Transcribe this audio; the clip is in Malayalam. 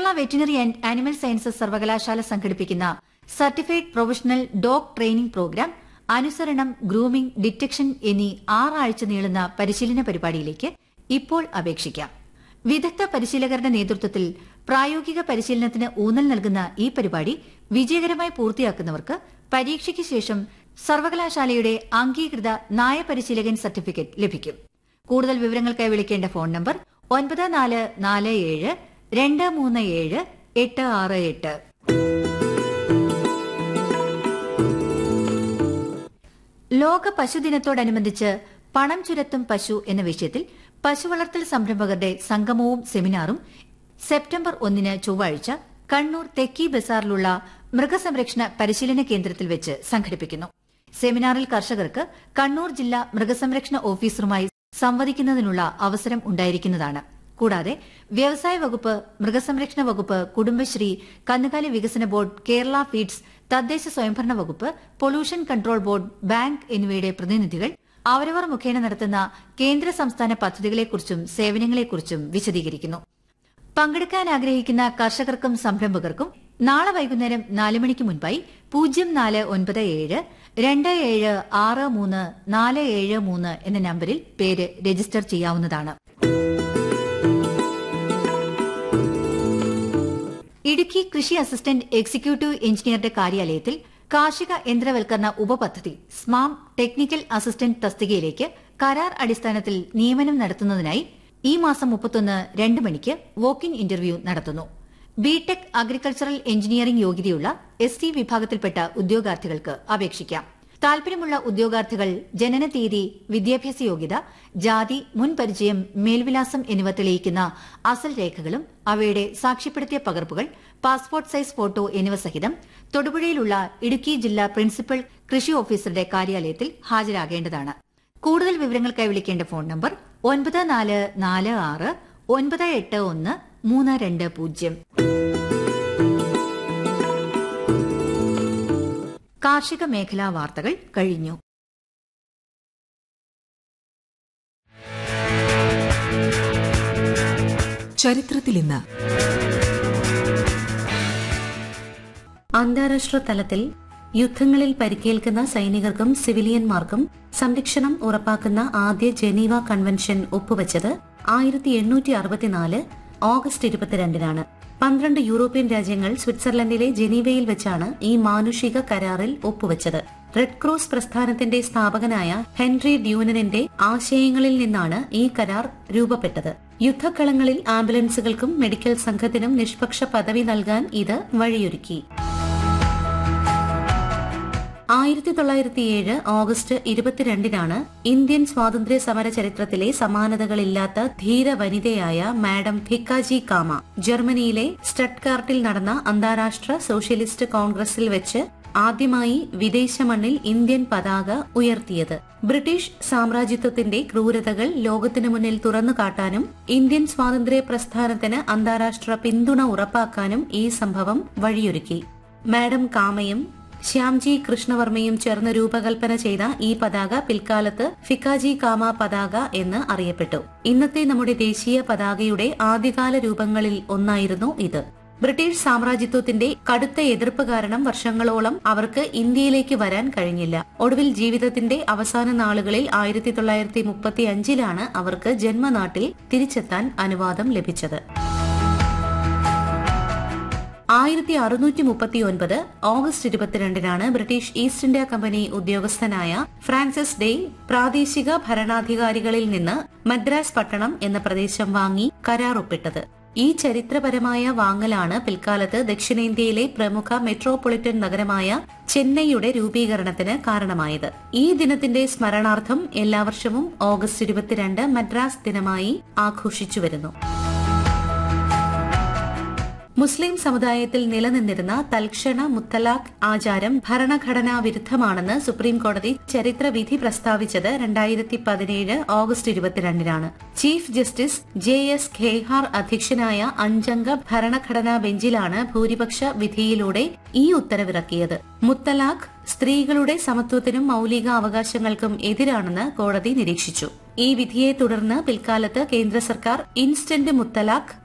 Kerala veterinary and animal sciences സർവകലാശാല സംഘടിപ്പിക്കുന്ന certified professional dog training programme അനുസരണം ഗ്രൂമിംഗ് ഡിറ്റക്ഷൻ എന്നീ ആറാഴ്ച നീളുന്ന പരിശീലന പരിപാടിയിലേക്ക് ഇപ്പോൾ അപേക്ഷിക്കാം വിദഗ്ധ പരിശീലകരുടെ നേതൃത്വത്തിൽ പ്രായോഗിക പരിശീലനത്തിന് ഊന്നൽ നൽകുന്ന ഈ പരിപാടി വിജയകരമായി പൂർത്തിയാക്കുന്നവർക്ക് പരീക്ഷയ്ക്ക് ശേഷം സർവകലാശാലയുടെ അംഗീകൃത നായ പരിശീലകൻ സർട്ടിഫിക്കറ്റ് ലഭിക്കും കൂടുതൽ വിവരങ്ങൾക്കായി വിളിക്കേണ്ട ഫോൺ നമ്പർ ഒൻപത് നാല് നാല് ഏഴ് രണ്ട് മൂന്ന് ഏഴ് എട്ട് ആറ് എട്ട് ലോക പശുദിനത്തോടനുബന്ധിച്ച് പണം ചുരത്തും പശു എന്ന വിഷയത്തിൽ പശു വളർത്തൽ സംരംഭകരുടെ സംഗമവും സെമിനാറും സെപ്റ്റംബർ ഒന്നിന് ചൊവ്വാഴ്ച കണ്ണൂർ തെക്കി ബസാറിലുള്ള മൃഗസംരക്ഷണ പരിശീലന കേന്ദ്രത്തിൽ വെച്ച് സംഘടിപ്പിക്കുന്നു സെമിനാറിൽ കർഷകർക്ക് കണ്ണൂർ ജില്ലാ മൃഗസംരക്ഷണ ഓഫീസറുമായി സംവദിക്കുന്നതിനുള്ള അവസരം ഉണ്ടായിരിക്കുന്നതാണ് കൂടാതെ വ്യവസായ വകുപ്പ് മൃഗസംരക്ഷണ വകുപ്പ് കുടുംബശ്രീ കന്നുകാലി വികസന ബോർഡ് കേരള ഫീഡ്സ് തദ്ദേശ സ്വയംഭരണ വകുപ്പ് പൊല്യൂഷൻ കൺട്രോൾ ബോർഡ് ബാങ്ക് എന്നിവയുടെ പ്രതിനിധികൾ അവരവർ മുഖേന നടത്തുന്ന കേന്ദ്ര സംസ്ഥാന പദ്ധതികളെക്കുറിച്ചും സേവനങ്ങളെക്കുറിച്ചും വിശദീകരിക്കുന്നു പങ്കെടുക്കാൻ ആഗ്രഹിക്കുന്ന കർഷകർക്കും സംരംഭകർക്കും നാളെ വൈകുന്നേരം നാല് മണിക്ക് മുൻപായി പൂജ്യം നാല് ഒൻപത് ഏഴ് രണ്ട് ഏഴ് ആറ് മൂന്ന് നാല് ഏഴ് മൂന്ന് എന്ന നമ്പറിൽ പേര് രജിസ്റ്റർ ചെയ്യാവുന്നതാണ് ഇടുക്കി കൃഷി അസിസ്റ്റന്റ് എക്സിക്യൂട്ടീവ് എഞ്ചിനീയറുടെ കാര്യാലയത്തിൽ കാർഷിക യന്ത്രവൽക്കരണ ഉപപദ്ധതി സ്മാം ടെക്നിക്കൽ അസിസ്റ്റന്റ് തസ്തികയിലേക്ക് കരാർ അടിസ്ഥാനത്തിൽ നിയമനം നടത്തുന്നതിനായി ഈ മാസം മുപ്പത്തൊന്ന് രണ്ട് മണിക്ക് വോക്ക് ഇൻ ഇന്റർവ്യൂ നടത്തുന്നു ബിടെക് അഗ്രികൾച്ചറൽ എഞ്ചിനീയറിംഗ് യോഗ്യതയുള്ള എസ് ടി വിഭാഗത്തിൽപ്പെട്ട ഉദ്യോഗാർത്ഥികൾക്ക് അപേക്ഷിക്കാം താൽപര്യമുള്ള ഉദ്യോഗാർത്ഥികൾ ജനനതീയതി വിദ്യാഭ്യാസ യോഗ്യത ജാതി മുൻ പരിചയം മേൽവിലാസം എന്നിവ തെളിയിക്കുന്ന അസൽ രേഖകളും അവയുടെ സാക്ഷ്യപ്പെടുത്തിയ പകർപ്പുകൾ പാസ്പോർട്ട് സൈസ് ഫോട്ടോ എന്നിവ സഹിതം തൊടുപുഴയിലുള്ള ഇടുക്കി ജില്ലാ പ്രിൻസിപ്പൽ കൃഷി ഓഫീസറുടെ കാര്യാലയത്തിൽ ഹാജരാകേണ്ടതാണ് കൂടുതൽ വിവരങ്ങൾക്കായി വിളിക്കേണ്ട ഫോൺ നമ്പർ ഒൻപത് നാല് നാല് ആറ് ഒൻപത് എട്ട് ഒന്ന് മൂന്ന് രണ്ട് പൂജ്യം കാർഷിക മേഖലാ വാർത്തകൾ കഴിഞ്ഞു ചരിത്രത്തിൽ ഇന്ന് അന്താരാഷ്ട്ര തലത്തിൽ യുദ്ധങ്ങളിൽ പരിക്കേൽക്കുന്ന സൈനികർക്കും സിവിലിയന്മാർക്കും സംരക്ഷണം ഉറപ്പാക്കുന്ന ആദ്യ ജനീവ കൺവെൻഷൻ ഒപ്പുവച്ചത് ആയിരത്തി എണ്ണൂറ്റി അറുപത്തിനാല് ഓഗസ്റ്റ് ഇരുപത്തിരണ്ടിനാണ് പന്ത്രണ്ട് യൂറോപ്യൻ രാജ്യങ്ങൾ സ്വിറ്റ്സർലൻഡിലെ ജനീവയിൽ വെച്ചാണ് ഈ മാനുഷിക കരാറിൽ ഒപ്പുവച്ചത് റെഡ് ക്രോസ് പ്രസ്ഥാനത്തിന്റെ സ്ഥാപകനായ ഹെൻറി ഡ്യൂനനിന്റെ ആശയങ്ങളിൽ നിന്നാണ് ഈ കരാർ രൂപപ്പെട്ടത് യുദ്ധക്കളങ്ങളിൽ ആംബുലൻസുകൾക്കും മെഡിക്കൽ സംഘത്തിനും നിഷ്പക്ഷ പദവി നൽകാൻ ഇത് വഴിയൊരുക്കി ആയിരത്തി തൊള്ളായിരത്തി ഏഴ് ഓഗസ്റ്റ് ഇരുപത്തിരണ്ടിനാണ് ഇന്ത്യൻ സ്വാതന്ത്ര്യ സമര ചരിത്രത്തിലെ സമാനതകളില്ലാത്ത ധീര വനിതയായ മാഡം ഭിക്കാജി കാമ ജർമ്മനിയിലെ സ്റ്റഡ്കാർട്ടിൽ നടന്ന അന്താരാഷ്ട്ര സോഷ്യലിസ്റ്റ് കോൺഗ്രസിൽ വെച്ച് ആദ്യമായി വിദേശ മണ്ണിൽ ഇന്ത്യൻ പതാക ഉയർത്തിയത് ബ്രിട്ടീഷ് സാമ്രാജ്യത്വത്തിന്റെ ക്രൂരതകൾ ലോകത്തിനു മുന്നിൽ തുറന്നു കാട്ടാനും ഇന്ത്യൻ സ്വാതന്ത്ര്യ പ്രസ്ഥാനത്തിന് അന്താരാഷ്ട്ര പിന്തുണ ഉറപ്പാക്കാനും ഈ സംഭവം വഴിയൊരുക്കി മാഡം കാമയും ശ്യാംജി കൃഷ്ണവർമ്മയും ചേർന്ന് രൂപകൽപ്പന ചെയ്ത ഈ പതാക പിൽക്കാലത്ത് ഫിക്കാജി കാമ പതാക എന്ന് അറിയപ്പെട്ടു ഇന്നത്തെ നമ്മുടെ ദേശീയ പതാകയുടെ ആദ്യകാല രൂപങ്ങളിൽ ഒന്നായിരുന്നു ഇത് ബ്രിട്ടീഷ് സാമ്രാജ്യത്വത്തിന്റെ കടുത്ത എതിർപ്പ് കാരണം വർഷങ്ങളോളം അവർക്ക് ഇന്ത്യയിലേക്ക് വരാൻ കഴിഞ്ഞില്ല ഒടുവിൽ ജീവിതത്തിന്റെ അവസാന നാളുകളിൽ ആയിരത്തി തൊള്ളായിരത്തി മുപ്പത്തി അഞ്ചിലാണ് അവർക്ക് ജന്മനാട്ടിൽ തിരിച്ചെത്താൻ അനുവാദം ലഭിച്ചത് ആയിരത്തി അറുന്നൂറ്റി മുപ്പത്തി ഒൻപത് ഓഗസ്റ്റ് ഇരുപത്തിരണ്ടിനാണ് ബ്രിട്ടീഷ് ഈസ്റ്റ് ഇന്ത്യ കമ്പനി ഉദ്യോഗസ്ഥനായ ഫ്രാൻസിസ് ഡേ പ്രാദേശിക ഭരണാധികാരികളിൽ നിന്ന് മദ്രാസ് പട്ടണം എന്ന പ്രദേശം വാങ്ങി കരാർ ഒപ്പിട്ടത് ഈ ചരിത്രപരമായ വാങ്ങലാണ് പിൽക്കാലത്ത് ദക്ഷിണേന്ത്യയിലെ പ്രമുഖ മെട്രോപൊളിറ്റൻ നഗരമായ ചെന്നൈയുടെ രൂപീകരണത്തിന് കാരണമായത് ഈ ദിനത്തിന്റെ സ്മരണാർത്ഥം എല്ലാ വർഷവും ഓഗസ്റ്റ് ഇരുപത്തിരണ്ട് മദ്രാസ് ദിനമായി ആഘോഷിച്ചു വരുന്നു മുസ്ലിം സമുദായത്തിൽ നിലനിന്നിരുന്ന തൽക്ഷണ മുത്തലാഖ് ആചാരം ഭരണഘടനാ വിരുദ്ധമാണെന്ന് സുപ്രീം കോടതി ചരിത്ര വിധി പ്രസ്താവിച്ചത് രണ്ടായിരത്തി പതിനേഴ് ഓഗസ്റ്റ് ഇരുപത്തിരണ്ടിനാണ് chief justice J S Khehar അധ്യക്ഷനായ അഞ്ചംഗ ഭരണഘടനാ ബെഞ്ചിലാണ് ഭൂരിപക്ഷ വിധിയിലൂടെ ഈ ഉത്തരവിറക്കിയത് മുത്തലാഖ് സ്ത്രീകളുടെ സമത്വത്തിനും മൌലിക അവകാശങ്ങൾക്കും എതിരാണെന്ന് കോടതി നിരീക്ഷിച്ചു ഈ വിധിയെ തുടർന്ന് പിൽക്കാലത്ത് കേന്ദ്ര സർക്കാർ ഇൻസ്റ്റന്റ് മുത്തലാഖ്